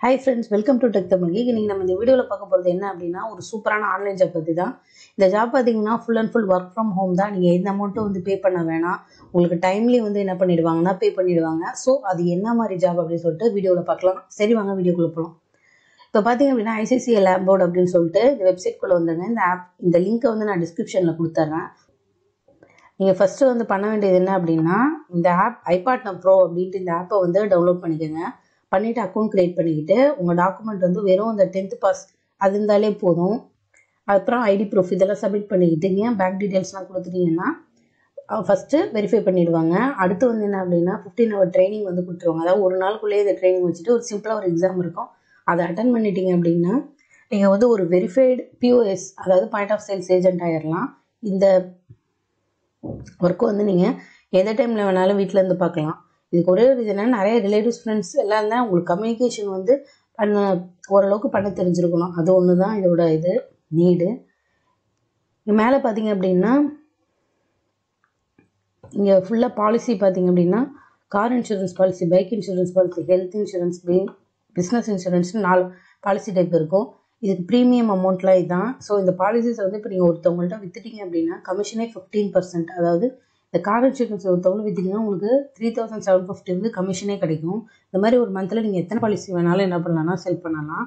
hi friends welcome to tech Tamil இன்னைக்கு நம்ம இந்த வீடியோவில் பார்க்க போகிறது என்ன அப்படின்னா ஒரு சூப்பரான ஆன்லைன் ஜாப் பற்றி தான் இந்த ஜாப் பார்த்தீங்கன்னா full and full work from home தான் நீங்கள் எந்த அமௌண்ட்டும் வந்து பே பண்ண வேணாம் உங்களுக்கு டைம்லி வந்து என்ன பண்ணிடுவாங்கன்னா பே பண்ணிடுவாங்க ஸோ அது என்ன மாதிரி ஜாப் அப்படின்னு சொல்லிட்டு வீடியோவில் பார்க்கலாம் சரி வாங்க வீடியோக்குள்ளே போகலாம் இப்போ பார்த்தீங்க அப்படின்னா ஐசிசிஐ லேப் போர்டு அப்படின்னு சொல்லிட்டு இந்த வெப்சைட்குள்ளே வந்துங்க இந்த ஆப் இந்த லிங்க்கை வந்து நான் டிஸ்கிரிப்ஷனில் கொடுத்துட்றேன் நீங்கள் ஃபஸ்ட்டு வந்து பண்ண வேண்டியது என்ன அப்படின்னா இந்த ஆப் ஐபாட்னா ப்ரோ அப்படின்ட்டு இந்த ஆப்பை வந்து டவுன்லோட் பண்ணிக்கோங்க பண்ணிவிட்டு அக்கௌண்ட் க்ரியேட் பண்ணிக்கிட்டு உங்கள் டாக்குமெண்ட் வந்து வெறும் இந்த டென்த்து பாஸ் அது இருந்தாலே போதும் அப்புறம் ஐடி ப்ரூஃப் இதெல்லாம் சப்மிட் பண்ணிக்கிட்டீங்க பேங்க் டீட்டெயில்ஸ்லாம் கொடுத்துட்டீங்கன்னா ஃபஸ்ட்டு வெரிஃபை பண்ணிடுவாங்க அடுத்து வந்து என்ன அப்படின்னா ஃபிஃப்டீன் ஹவர் ட்ரைனிங் வந்து கொடுத்துருவாங்க அதாவது ஒரு நாளுக்குள்ளேயே இந்த ட்ரைனிங் வச்சுட்டு ஒரு சிம்பிளாக ஒரு எக்ஸாம் இருக்கும் அதை அட்டன் பண்ணிட்டீங்க அப்படின்னா நீங்கள் வந்து ஒரு வெரிஃபைடு பிஓஎஸ் அதாவது பாயிண்ட் ஆஃப் சேல்ஸ் ஏஜென்ட் ஆயிடலாம் இந்த ஒர்க்கு வந்து நீங்கள் எந்த டைமில் வேணாலும் வீட்டில் இருந்து பார்க்கலாம் இதுக்கு ஒரே ஒரு இதுனா நிறைய ரிலேட்டிவ்ஸ் ஃப்ரெண்ட்ஸ் எல்லாம் தான் உங்களுக்கு கம்யூனிகேஷன் வந்து பண்ண ஓரளவுக்கு பண்ண தெரிஞ்சிருக்கணும் அது ஒன்று தான் இதோட இது நீடு மேலே பார்த்தீங்க அப்படின்னா இங்கே ஃபுல்லாக பாலிசி பார்த்தீங்க அப்படின்னா car insurance policy bike insurance policy health insurance B business இன்சூரன்ஸ்னு நாலு பாலிசி டைப் இருக்கும் இதுக்கு ப்ரீமியம் அமௌண்ட்லாம் இதுதான் ஸோ இந்த பாலிசிஸ் வந்து இப்போ நீங்கள் ஒருத்தவங்கள்ட்ட வித்துட்டீங்க அப்படின்னா கமிஷனே ஃபிஃப்டீன் பர்சன்ட் அதாவது இந்த கார் இன்சூரன்ஸ் ஒருத்தவங்க விற்றீங்கன்னா உங்களுக்கு த்ரீ தௌசண்ட் செவன் ஃபிஃப்டி வந்து கமிஷனே கிடைக்கும் இந்த மாதிரி ஒரு மந்தில் நீங்கள் எத்தனை பாலிசி வேணாலும் என்ன பண்ணலாம்னா செல் பண்ணலாம்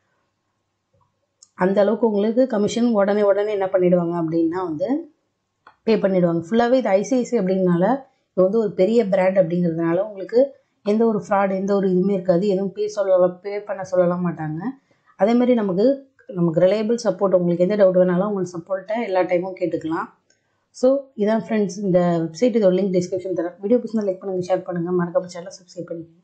அந்த அளவுக்கு உங்களுக்கு கமிஷன் உடனே உடனே என்ன பண்ணிடுவாங்க அப்படின்னா வந்து பே பண்ணிடுவாங்க ஃபுல்லாகவே இது ஐசிஐசி அப்படின்னால இது வந்து ஒரு பெரிய பிராண்ட் அப்படிங்கிறதுனால உங்களுக்கு எந்த ஒரு ஃப்ராட் எந்த ஒரு இதுவுமே இருக்காது எதுவும் பே சொல்லலாம் பே பண்ண சொல்லலாம் மாட்டாங்க அதேமாதிரி நமக்கு நமக்கு ரிலையபிள் சப்போர்ட் உங்களுக்கு எந்த டவுட் வேணாலும் உங்களுக்கு சப்போர்ட்டை எல்லா டைமும் கேட்டுக்கலாம் ஸோ இதான் ஃப்ரெண்ட்ஸ் இந்த வெப்சைட் இதோட லிங்க் டிஸ்கிரிப்ஷன் தரேன் வீடியோ பிடிச்சிருந்தா லைக் பண்ணுங்கள் ஷேர் பண்ணுங்கள் மறக்காம சேனல் சப்ஸ்கிரைப் பண்ணிக்கோங்க